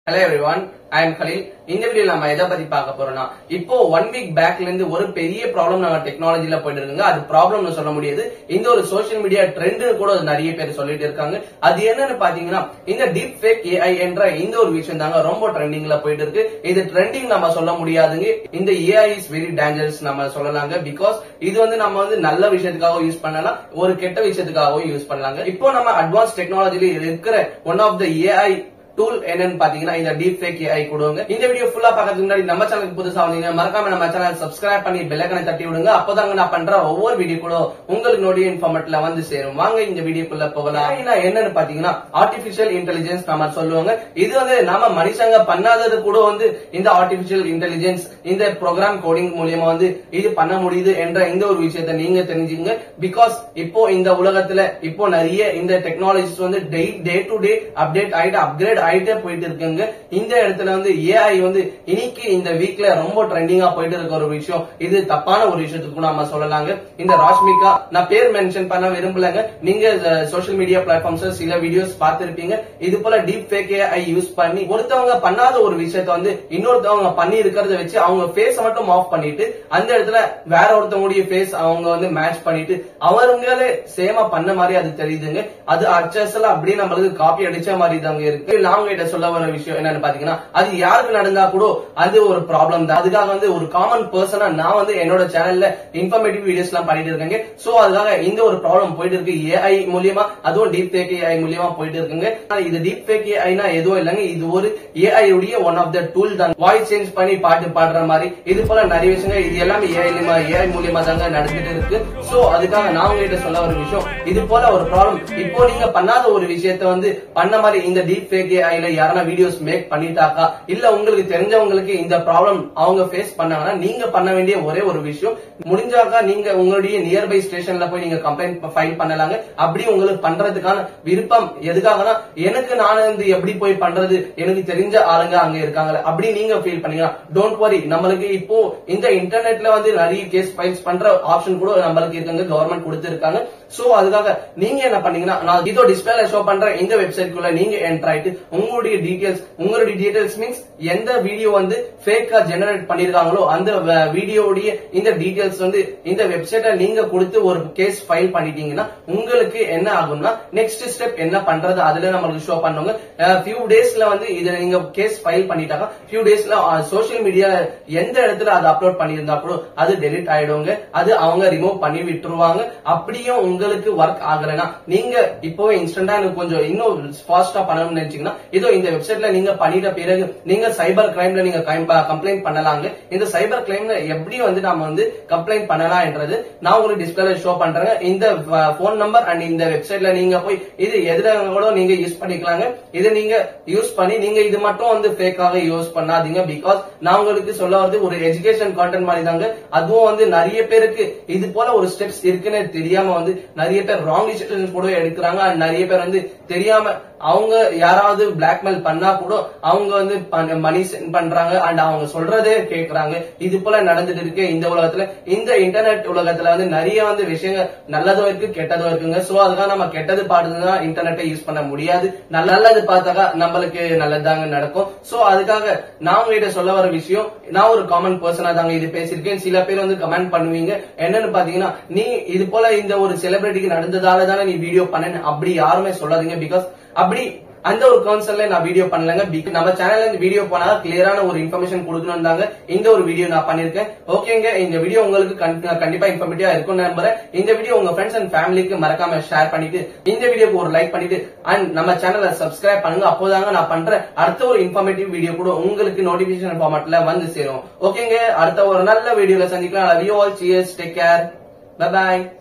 hello everyone I am Khaleel இந்த video நம்ம எதை பத்தி பார்க்க போறோம்னா இப்போ ஒன் வீக் பேக்ல இருந்து ஒரு பெரிய ப்ராப்ளம் நம்ம டெக்னாலஜில போயிட்டு இருக்குங்க அது ப்ராப்ளம்னு சொல்ல முடியாது இந்த ஒரு சோஷியல் மீடியா ட்ரெண்ட் கூட அது நிறைய பேர் சொல்லிட்டு இருக்காங்க அது என்னன்னு பாத்தீங்கன்னா இந்த டீப் ஃபேக் ஏஐ என்ற இந்த ஒரு விஷயம் தாங்க ரொம்ப ட்ரெண்டிங்ல போயிட்டு இருக்கு இது ட்ரெண்டிங் நம்ம சொல்ல முடியாதுங்க இந்த ஏஐ இஸ் வெரி டேஞ்சரஸ் நம்ம சொல்லலாங்க பிகாஸ் இது வந்து நம்ம வந்து நல்ல விஷயத்துக்காக யூஸ் பண்ணலாம் ஒரு கெட்ட விஷயத்துக்காகவும் யூஸ் பண்ணலாங்க இப்போ நம்ம அட்வான்ஸ் டெக்னாலஜில இருக்கிற one of the AI tool என்னன்னு பாத்தீங்கன்னா இந்த டீப் ஃபேக் ஏஐ கொடுங்க இந்த வீடியோ ஃபுல்லா பார்க்கறதுக்கு முன்னாடி நம்ம சேனலுக்கு புதுசா வந்தீங்க மறக்காம நம்ம சேனல் சப்ஸ்கிரைப் பண்ணி பெல்லைக்கனை தட்டி விடுங்க அப்போதாங்க நான் பண்ற ஒவ்வொரு வீடியோ கூட உங்களுக்கு நோடி இன்ஃபார்மேட்ல வந்து சேரும் வாங்க இந்த வீடியோக்குள்ள போகலாம் AI என்னன்னு பாத்தீங்கன்னா ஆர்டிபிஷியல் இன்டெலிஜென்ஸ் நாம சொல்லுவாங்க இது வந்து நாம மனுஷங்க பண்ணாதது கூட வந்து இந்த ஆர்டிபிஷியல் இன்டெலிஜென்ஸ் இந்த ப்ரோக்ராம் கோடிங் மூலியமா வந்து இது பண்ண முடியுது என்ற இந்த ஒரு விஷயத்தை நீங்க தெரிஞ்சுங்க பிகாஸ் இப்போ இந்த உலகத்துல இப்போ நிறைய இந்த டெக்னாலஜிஸ் வந்து டே டு டே அப்டேட் ஆயிட்டு அப்கிரேட் ஆயிட்டே போயிட்டு இருக்குங்க இந்த இடத்துல வந்து ஏஐ வந்து இன்னைக்கு இந்த வீக்ல ரொம்ப ட்ரெண்டிங்கா போயிட்டு இருக்க ஒரு விஷயம் இது தப்பான ஒரு விஷயத்துக்கு நாம சொல்லலாங்க இந்த ராஷ்மிகா நான் பேர் மென்ஷன் பண்ண விரும்பலங்க நீங்க சோஷியல் மீடியா பிளாட்ஃபார்ம்ஸ் சில வீடியோஸ் பார்த்திருப்பீங்க இது போல டீப் ஃபேக் ஏஐ யூஸ் பண்ணி ஒருத்தவங்க பண்ணாத ஒரு விஷயத்த வந்து இன்னொருத்தவங்க பண்ணி இருக்கிறத வச்சு அவங்க ஃபேஸ் மட்டும் ஆஃப் பண்ணிட்டு அந்த இடத்துல வேற ஒருத்தவங்களுடைய ஃபேஸ் அவங்க வந்து மேட்ச் பண்ணிட்டு அவங்களே சேமா பண்ண மாதிரி அது தெரியுதுங்க அது அச்சஸ்ல அப்படியே நம்மளுக்கு காப்பி அடிச்ச மாதிரி தாங்க இருக்கு நான் கிட்ட சொல்ல வர விஷயம் என்னன்னு பாத்தீங்கன்னா அது யாருக்கு நடந்தா கூட அது ஒரு ப்ராப்ளம் தான் அதுக்காக வந்து ஒரு காமன் பர்சனா நான் வந்து என்னோட சேனல்ல இன்ஃபர்மேட்டிவ் வீடியோஸ் எல்லாம் பண்ணிட்டு இருக்கேங்க சோ அதுக்காக இந்த ஒரு ப்ராப்ளம் போயிட்டு இருக்கு ஏஐ மூலியமா அதுவும் டீப் ஃபேக் ஏஐ மூலியமா போயிட்டு இருக்குங்க ஆனா இது டீப் ஃபேக் ஏஐனா எதுவும் இல்லைங்க இது ஒரு ஏஐ உடைய ஒன் ஆஃப் த டூல் தான் வாய்ஸ் சேஞ்ச் பண்ணி பாட்டு பாடுற மாதிரி இது போல நிறைய விஷயங்கள் இது எல்லாமே ஏஐ ஏஐ மூலியமா தாங்க நடந்துட்டு இருக்கு சோ அதுக்காக நான் உங்ககிட்ட சொல்ல ஒரு விஷயம் இது போல ஒரு ப்ராப்ளம் இப்போ நீங்க பண்ணாத ஒரு விஷயத்த வந்து பண்ண மாதிரி இந்த டீப் ஃபேக் ஏஐல யாரா வீடியோஸ் மேக் பண்ணிட்டாக்கா இல்ல உங்களுக்கு தெரிஞ்சவங்களுக்கு இந்த ப்ராப்ளம் அவங்க ஃபேஸ் பண்ணாங்கன்னா நீங்க பண்ண வேண்டிய ஒரே ஒரு விஷயம் முடிஞ்சாக்கா நீங்க உங்களுடைய நியர்பை ஸ்டேஷன்ல போய் நீங்க கம்ப்ளைண்ட் ஃபைல் பண்ணலாங்க அப்படி உங்களுக்கு பண்றதுக்கான விருப்பம் எதுக்காகனா எனக்கு நான் வந்து எப்படி போய் பண்றது எனக்கு தெரிஞ்ச ஆளுங்க அங்க இருக்காங்களே அப்படி நீங்க ஃபீல் பண்ணீங்கன்னா டோன்ட் வரி நம்மளுக்கு இப்போ இந்த இன்டர்நெட்ல வந்து நிறைய கேஸ் ஃபைல்ஸ் பண்ற ஆப்ஷன் கூட நம்மளுக்கு இருக்காங்க கவர்மெண்ட் கொடுத்திருக்காங்க சோ அதுக்காக நீங்க என்ன பண்ணீங்கன்னா நான் இதோ டிஸ்பிளேல ஷோ பண்ற இந்த வெப்சைட் குள்ள நீங்க என்டர் ஆயிட்டு உங்களுடைய டீடைல்ஸ் உங்களுடைய டீடைல்ஸ் மீன்ஸ் எந்த வீடியோ வந்து ஃபேக்கா ஜெனரேட் பண்ணிருக்காங்களோ அந்த வீடியோடைய இந்த டீடைல்ஸ் வந்து இந்த வெப்சைட்ல நீங்க கொடுத்து ஒரு கேஸ் ஃபைல் பண்ணிட்டீங்கன்னா உங்களுக்கு என்ன ஆகும்னா நெக்ஸ்ட் ஸ்டெப் என்ன பண்றது அதுல நம்மளுக்கு ஷோ பண்ணுவாங்க ஃபியூ டேஸ்ல வந்து இதை நீங்க கேஸ் ஃபைல் பண்ணிட்டாங்க ஃபியூ டேஸ்ல சோஷியல் மீடியா எந்த இடத்துல அது அப்லோட் பண்ணியிருந்தா கூட அது டெலிட் ஆயிடுவாங்க அது அவங்க ரிமூவ் பண்ணி விட்டுருவாங்க அப்படியும் உங்களுக்கு ஒர்க் ஆகலைன்னா நீங்க இப்போ இன்ஸ்டன்டா எனக்கு கொஞ்சம் இன்னும் ஃபாஸ்டா பண்ணணும்னு நினைச்சீங்கன்னா இதோ இந்த வெப்சைட்ல நீங்க பண்ணிட்ட பிறகு நீங்க சைபர் கிரைம்ல நீங்க கம்ப்ளைண்ட் பண்ணலாங்க இந்த சைபர் கிரைம்ல எப்படி வந்து நாம வந்து கம்ப்ளைண்ட் பண்ணலாம் என்றது நான் உங்களுக்கு டிஸ்பிளேல ஷோ பண்றேன் இந்த போன் நம்பர் அண்ட் இந்த வெப்சைட்ல நீங்க போய் இது எதுல கூட நீங்க யூஸ் பண்ணிக்கலாங்க இது நீங்க யூஸ் பண்ணி நீங்க இது மட்டும் வந்து ஃபேக்காக யூஸ் பண்ணாதீங்க பிகாஸ் நான் உங்களுக்கு சொல்ல வந்து ஒரு எஜுகேஷன் கான்டென்ட் மாதிரி தாங்க அதுவும் வந்து நிறைய பேருக்கு இது போல ஒரு ஸ்டெப்ஸ் இருக்குன்னு தெரியாம வந்து நிறைய பேர் ராங் டிசிஷன் கூட எடுக்கிறாங்க அண்ட் நிறைய பேர் வந்து தெரியாம அவங்க யாராவது பிளாக்மெயில் பண்ணா கூட அவங்க வந்து மணி சென்ட் பண்றாங்க அண்ட் அவங்க சொல்றதே கேக்குறாங்க இது போல நடந்துட்டு இருக்கு இந்த உலகத்துல இந்த இன்டர்நெட் உலகத்துல வந்து நிறைய வந்து விஷயங்கள் நல்லதும் இருக்கு கெட்டதும் இருக்குங்க சோ அதுக்காக நம்ம கெட்டது பாடுறதுதான் இன்டர்நெட்டை யூஸ் பண்ண முடியாது நல்லது பார்த்தாக்கா நம்மளுக்கு நல்லதாங்க நடக்கும் சோ அதுக்காக நான் உங்ககிட்ட சொல்ல வர விஷயம் நான் ஒரு காமன் பர்சனா தாங்க இது பேசியிருக்கேன் சில பேர் வந்து கமெண்ட் பண்ணுவீங்க என்னன்னு பாத்தீங்கன்னா நீ இது போல இந்த ஒரு செலிபிரிட்டிக்கு நடந்ததால தானே நீ வீடியோ பண்ண அப்படி யாருமே சொல்லாதீங்க பிகாஸ் அப்படி அந்த ஒரு கவுன்சில்ல நான் வீடியோ பண்ணலங்க நம்ம சேனல்ல இந்த வீடியோ போனா கிளியரான ஒரு இன்ஃபர்மேஷன் கொடுக்கணும் தாங்க இந்த ஒரு வீடியோ நான் பண்ணிருக்கேன் ஓகேங்க இந்த வீடியோ உங்களுக்கு கண்டிப்பா இன்ஃபர்மேட்டிவா இருக்கும் நம்புறேன் இந்த வீடியோ உங்க ஃப்ரெண்ட்ஸ் அண்ட் ஃபேமிலிக்கு மறக்காம ஷேர் பண்ணிட்டு இந்த வீடியோக்கு ஒரு லைக் பண்ணிட்டு அண்ட் நம்ம சேனலை சப்ஸ்கிரைப் பண்ணுங்க அப்போதாங்க நான் பண்ற அடுத்த ஒரு இன்ஃபர்மேட்டிவ் வீடியோ கூட உங்களுக்கு நோட்டிபிகேஷன் ஃபார்மேட்ல வந்து சேரும் ஓகேங்க அடுத்த ஒரு நல்ல வீடியோல சந்திக்கலாம் love you all cheers take care bye bye